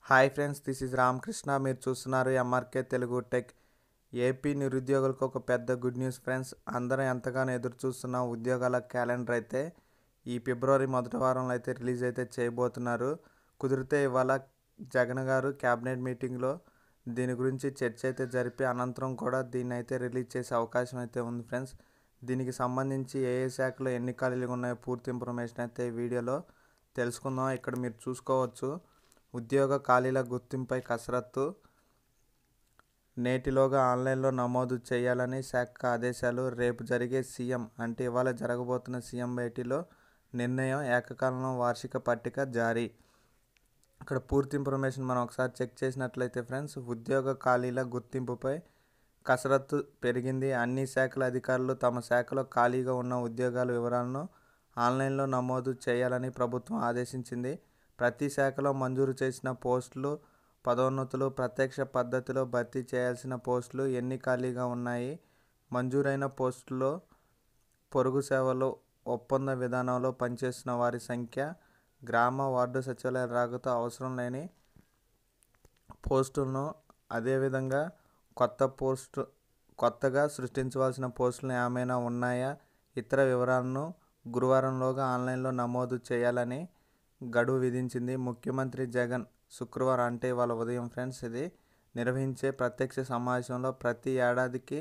hi friends this is Ramakrishna మీరు చూస్తున్నారు MRK Telugu tech AP నిరుద్యోగులకు ఒక పెద్ద గుడ్ న్యూస్ ఫ్రెండ్స్ అందరం ఎంతగానో ఎదురు చూస్తున్న ఉద్యోగాల క్యాలెండర్ అయితే ఈ ఫిబ్రవరి మొదటి వారంలో అయితే రిలీజ్ అయితే చేయబోతున్నారు కుదిరితే ఇవాళ జగన్ గారు క్యాబినెట్ మీటింగ్లో దీని గురించి చర్చ అయితే జరిపి అనంతరం కూడా దీన్ని అయితే రిలీజ్ చేసే అవకాశం అయితే ఉంది ఫ్రెండ్స్ దీనికి సంబంధించి ఏ ఏ శాఖలో ఎన్ని ఖాళీలు ఉన్నాయో పూర్తి ఇన్ఫర్మేషన్ అయితే ఈ వీడియోలో తెలుసుకుందాం ఇక్కడ మీరు చూసుకోవచ్చు ఉద్యోగ ఖాళీల గుర్తింపై కసరత్తు నేటిలోగా ఆన్లైన్లో నమోదు చేయాలని శాఖ ఆదేశాలు రేపు జరిగే సీఎం అంటే ఇవాళ జరగబోతున్న సీఎం భేటీలో నిర్ణయం ఏకకాలంలో వార్షిక పట్టిక జారీ ఇక్కడ పూర్తి ఇన్ఫర్మేషన్ మనం ఒకసారి చెక్ చేసినట్లయితే ఫ్రెండ్స్ ఉద్యోగ ఖాళీల గుర్తింపుపై కసరత్తు పెరిగింది అన్ని శాఖల అధికారులు తమ శాఖలో ఖాళీగా ఉన్న ఉద్యోగాల వివరాలను ఆన్లైన్లో నమోదు చేయాలని ప్రభుత్వం ఆదేశించింది ప్రతి శాఖలో మంజూరు చేసిన పోస్టులు పదోన్నతులు ప్రత్యక్ష పద్ధతిలో భర్తీ చేయాల్సిన పోస్టులు ఎన్ని ఖాళీగా ఉన్నాయి మంజూరైన పోస్టుల్లో పొరుగు సేవలు ఒప్పంద విధానంలో పనిచేస్తున్న వారి సంఖ్య గ్రామ వార్డు సచివాలయ రాకతో అవసరం లేని పోస్టులను అదేవిధంగా కొత్త పోస్టు కొత్తగా సృష్టించవలసిన పోస్టులు ఏమైనా ఉన్నాయా ఇతర వివరాలను గురువారంలోగా ఆన్లైన్లో నమోదు చేయాలని గడువు విధించింది ముఖ్యమంత్రి జగన్ శుక్రవారం అంటే వాళ్ళ ఉదయం ఫ్రెండ్స్ ఇది నిర్వహించే ప్రత్యక్ష సమావేశంలో ప్రతి ఏడాదికి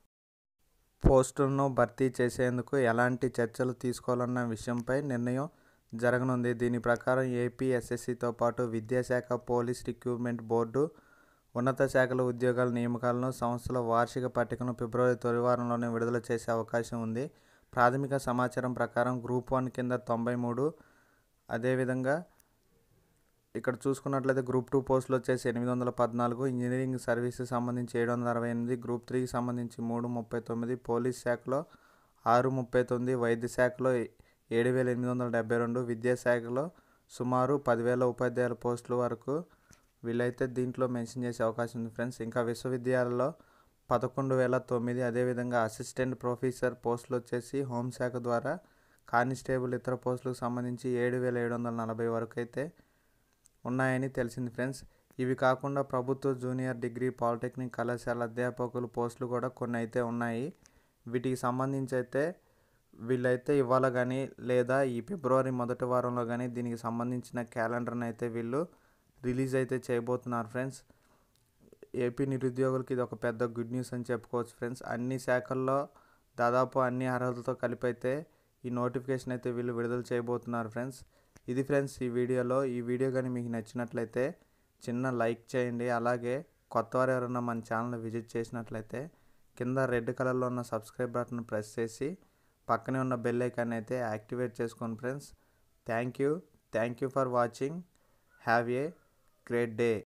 పోస్టులను భర్తీ చేసేందుకు ఎలాంటి చర్చలు తీసుకోవాలన్న విషయంపై నిర్ణయం జరగనుంది దీని ప్రకారం ఏపీ ఎస్ఎస్సితో పాటు విద్యాశాఖ పోలీస్ రిక్రూట్మెంట్ బోర్డు ఉన్నత శాఖల ఉద్యోగాల నియామకాలను సంస్థల వార్షిక పట్టికను ఫిబ్రవరి తొలి వారంలోనే విడుదల చేసే అవకాశం ఉంది ప్రాథమిక సమాచారం ప్రకారం గ్రూప్ వన్ కింద తొంభై మూడు అదేవిధంగా ఇక్కడ చూసుకున్నట్లయితే గ్రూప్ టూ పోస్టులు వచ్చేసి ఎనిమిది వందల పద్నాలుగు ఇంజనీరింగ్ సర్వీసెస్ సంబంధించి ఏడు వందల అరవై ఎనిమిది గ్రూప్ త్రీకి సంబంధించి మూడు ముప్పై తొమ్మిది పోలీస్ శాఖలో ఆరు ముప్పై తొమ్మిది వైద్య శాఖలో ఏడు వేల ఎనిమిది వందల డెబ్బై రెండు విద్యాశాఖలో సుమారు పదివేల ఉపాధ్యాయుల పోస్టుల వరకు వీళ్ళైతే దీంట్లో మెన్షన్ చేసే అవకాశం ఉంది ఫ్రెండ్స్ ఇంకా విశ్వవిద్యాలయాల్లో పదకొండు వేల తొమ్మిది అదేవిధంగా అసిస్టెంట్ ప్రొఫెసర్ పోస్టులు వచ్చేసి హోంశాఖ ద్వారా కానిస్టేబుల్ ఇతర పోస్టులకు సంబంధించి ఏడు వేల ఏడు వందల నలభై వరకు అయితే ఉన్నాయని తెలిసింది ఫ్రెండ్స్ ఇవి కాకుండా ప్రభుత్వ జూనియర్ డిగ్రీ పాలిటెక్నిక్ కళాశాల అధ్యాపకులు పోస్టులు కూడా కొన్ని అయితే ఉన్నాయి వీటికి సంబంధించి అయితే వీళ్ళైతే ఇవాళ కానీ లేదా ఈ ఫిబ్రవరి మొదటి వారంలో కానీ దీనికి సంబంధించిన క్యాలెండర్ని అయితే వీళ్ళు రిలీజ్ అయితే చేయబోతున్నారు ఫ్రెండ్స్ ఏపీ నిరుద్యోగులకి ఇది ఒక పెద్ద గుడ్ న్యూస్ అని చెప్పుకోవచ్చు ఫ్రెండ్స్ అన్ని శాఖల్లో దాదాపు అన్ని అర్హతలతో కలిపి అయితే ఈ నోటిఫికేషన్ అయితే వీళ్ళు విడుదల చేయబోతున్నారు ఫ్రెండ్స్ ఇది ఫ్రెండ్స్ ఈ వీడియోలో ఈ వీడియో కానీ మీకు నచ్చినట్లయితే చిన్న లైక్ చేయండి అలాగే కొత్త వారు ఎవరైనా మన ఛానల్ విజిట్ చేసినట్లయితే కింద రెడ్ కలర్లో ఉన్న సబ్స్క్రైబ్ బటన్ ప్రెస్ చేసి పక్కనే ఉన్న బెల్ ఐకాన్ అయితే యాక్టివేట్ చేసుకోండి friends thank you thank you for watching have a great day